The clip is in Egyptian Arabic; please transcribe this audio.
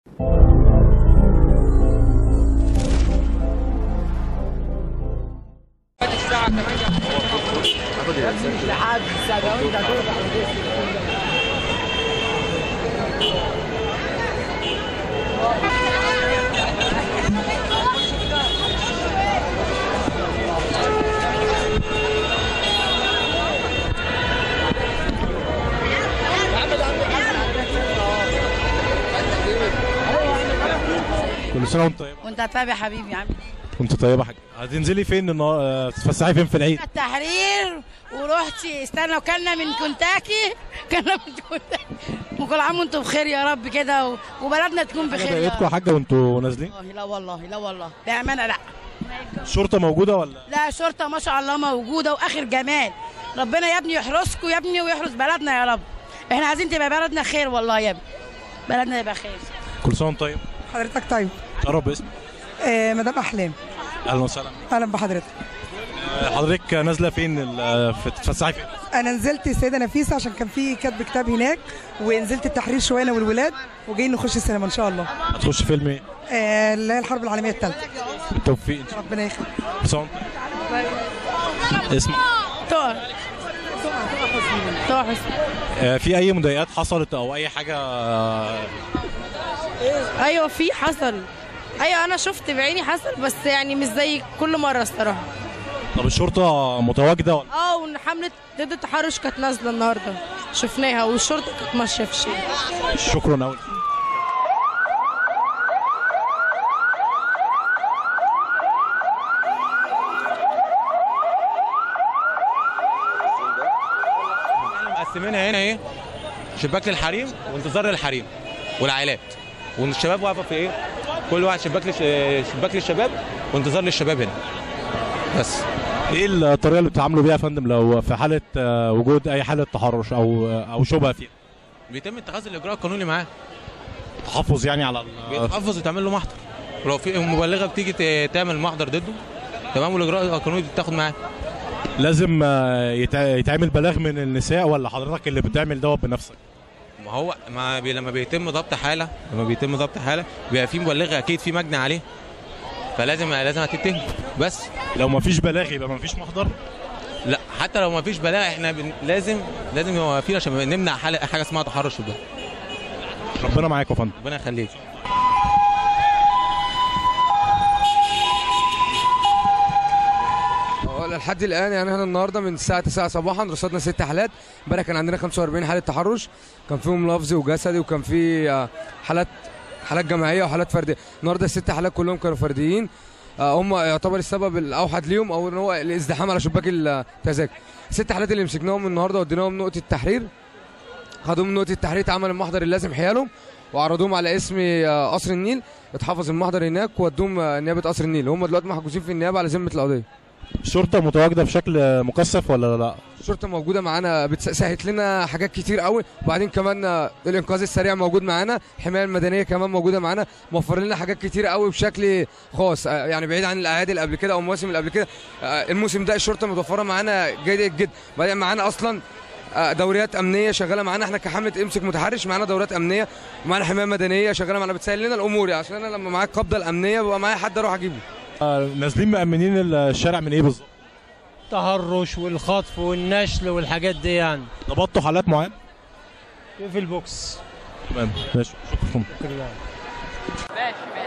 كل سنه وانت طيبه وانت طيب يا حبيبي عامل كنت طيبه يا حاجه هتنزلي فين النهار- تتفسحي فين في العيد التحرير ورحت استنى وكلنا من كنتاكي كلنا من كنتاكي وكل عام وانتم بخير يا رب كده و- وبلدنا تكون بخير يا ضايقتكم يا رب. حاجه وانتوا نازلين والله لا والله لا والله بامانه لا الشرطه موجوده ولا لا شرطه ما شاء الله موجوده واخر جمال ربنا يا ابني يحرسكم يا ابني ويحرس بلدنا يا رب احنا عايزين تبقى بلدنا خير والله يا ابني بلدنا يبقى خير كل سنه وانت طيب حضرتك طيب قرب اسم آه مدام احلام اهلا وسهلا اهلا بحضرتك آه، حضرتك نازله فين ال- في- تتفسحي فين انا نزلت السيده نفيسه عشان كان في كاتب كتاب هناك ونزلت التحرير شويه انا والولاد وجايين نخش السينما ان شاء الله هتخش فيلم ايه آه اللي هي الحرب العالميه الثالثه بالتوفيق ان شاء ربنا يخليك الله كل سنه وانت طيب. اسمع طه طه حسني آه، في اي مضايقات حصلت او اي حاجه آه، ايوه في حصل ايوه انا شفت بعيني حصل بس يعني مش زي كل مره الصراحه طب الشرطه متواجده ولا اه وان حمله ضد التحرش كانت نازله النهارده شفناها والشرطه كانت ماشيه في الشارع شكرا قوي مقسمينها هنا ايه شباك للحريم وانتظار للحريم والعائلات والشباب واقفه في ايه كل واحد شباك لش... شباك للشباب وانتظار للشباب هنا بس ايه الطريقه اللي بتتعاملوا بيها يا فندم لو في حاله آه، وجود اي حاله تحرش او او شبهه فيها بيتم اتخاذ الاجراء القانوني معاه تحفظ يعني على ال- بيتحفظ وتعمل له محضر ولو في مبلغه بتيجي ت- تعمل محضر ضده تمام والاجراء القانوني بتاخد معاه لازم آه، يتع- يتعمل بلاغ من النساء ولا حضرتك اللي بتعمل دوت بنفسك ما هو ما بي... لما بيتم ضبط حاله لما بيتم ضبط حاله بيبقى في مبلغه اكيد في مجني عليه فلازم لازم هتتهم بس لو ما فيش بلاغ يبقى ما فيش محضر لا حتى لو ما فيش بلاغ احنا بن... لازم لازم يبقى فينا عشان نمنع حاله حاجه اسمها تحرش في البلد ربنا معاك يا فندم ربنا يخليك هو لحد الان يعني احنا النهارده من الساعه 9 صباحا رصدنا ست حالات امبارح كان عندنا 45 حاله تحرش كان فيهم لفظي وجسدي وكان في آه، حالات حالات جماعيه وحالات فرديه النهارده الست حالات كلهم كانوا فرديين آه، هم يعتبر السبب الاوحد ليهم او ان هو الازدحام على شباك التذاكر الست حالات اللي مسكناهم النهارده وديناهم نقطه التحرير خدوهم من نقطه التحرير اتعمل المحضر اللازم حيالهم وعرضوهم على اسم آه، قصر النيل اتحفظ المحضر هناك ودوهم آه، نيابه قصر النيل هم دلوقتي محجوزين في النيابه على ذمه القضيه الشرطه متواجده بشكل مكثف ولا لا الشرطه موجوده معانا بتسهلت لنا حاجات كتير قوي وبعدين كمان آه، الانقاذ السريع موجود معانا الحمايه المدنيه كمان موجوده معانا موفر لنا حاجات كتير قوي بشكل خاص آه، يعني بعيد عن الاعياد اللي قبل كده او المواسم اللي قبل كده آه، الموسم ده الشرطه متوفره معانا جيد جدا بعدين معانا اصلا آه، دوريات امنيه شغاله معانا احنا كحمله امسك متحرش معانا دوريات امنيه ومعانا حمايه مدنيه شغاله معانا بتسهل لنا الامور يعني عشان انا لما معايا القبضه الامنيه ببقى معايا حد اروح اجيبه آه، نازلين مأمنين الشارع من ايه بالظبط التهرش والخطف والنشل والحاجات دي يعني ضبطتوا حالات معينه في البوكس تمام ماشي شكرا شكرا ماشي ماشي